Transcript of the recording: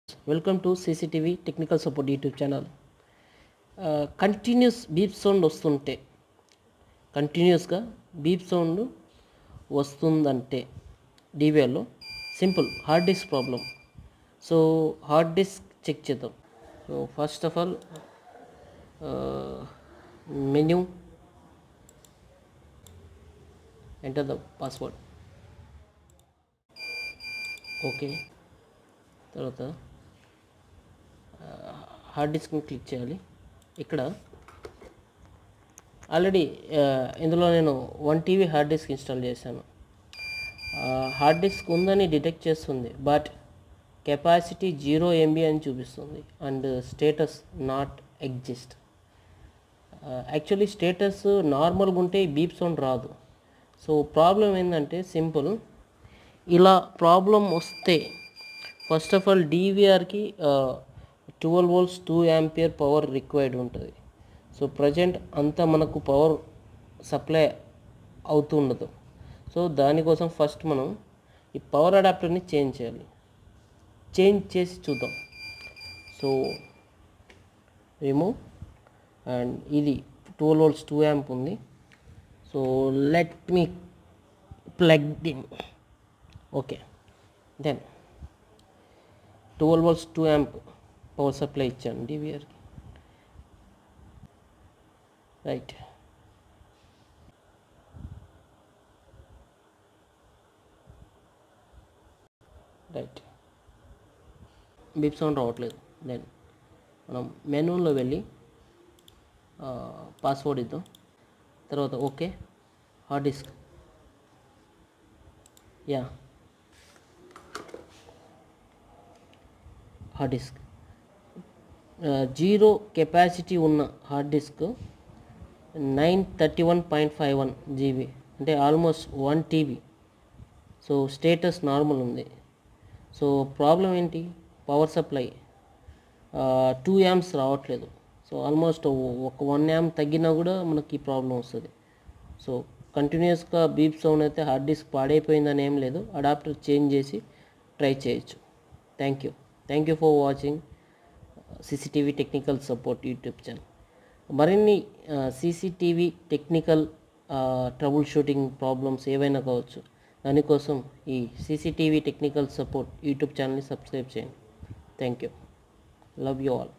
welcome to CCTV technical support YouTube channel continuous beep sound వస్తుంటే కంటిన్యూస్గా beep sound వస్తుందంటే డీవీఆర్లో simple hard disk problem so hard disk check చేద్దాం so first of all menu enter the password okay తర్వాత hard డిస్క్ని click చేయాలి ఇక్కడ already ఇందులో నేను one TB hard disk install చేశాను హార్డ్ డిస్క్ ఉందని డిటెక్ట్ చేస్తుంది బట్ కెపాసిటీ జీరో ఎంబీ అని చూపిస్తుంది and status not exist actually status నార్మల్గా ఉంటే బీప్ సౌండ్ రాదు సో ప్రాబ్లం ఏంటంటే సింపుల్ ఇలా ప్రాబ్లం వస్తే ఫస్ట్ ఆఫ్ ఆల్ డీవీఆర్కి twelve volts two ampere power required ఉంటుంది సో ప్రజెంట్ అంతా మనకు పవర్ సప్లై అవుతుండదు సో దానికోసం ఫస్ట్ మనం ఈ పవర్ అడాప్టర్ని చేంజ్ చేయాలి చేంజ్ చేసి చూద్దాం సో రిమూవ్ అండ్ ఇది ట్వెల్వ్ వోల్ట్స్ టూ యాంప్ ఉంది so let me plug in okay then twelve volts two amp power supply ఇచ్చాను డివిఆర్కి రైట్ రైట్ బీప్ సౌండ్ రావట్లేదు దెన్ మనం మెనూలో వెళ్ళి పాస్వర్డ్ ఇద్దాం తర్వాత okay hard disk yeah hard disk zero capacity ఉన్న hard disk nine thirty one point five one GB అంటే almost one TB so status normal ఉంది సో ప్రాబ్లం ఏంటి పవర్ సప్లై టూ యామ్స్ రావట్లేదు సో ఆల్మోస్ట్ ఒక one amp తగ్గినా కూడా మనకి problem వస్తుంది సో కంటిన్యూస్గా బీప్ సౌండ్ అయితే హార్డ్ డిస్క్ పాడైపోయిందని ఏం లేదు అడాప్టర్ చేంజ్ చేసి ట్రై చేయొచ్చు thank you thank you for watching CCTV technical support YouTube channel మరిన్ని CCTV technical troubleshooting problems ఏవైనా కావచ్చు దానికోసం ఈ సీసీటీవీ టెక్నికల్ సపోర్ట్ యూట్యూబ్ ఛానల్ని సబ్స్క్రైబ్ చేయండి thank you love you all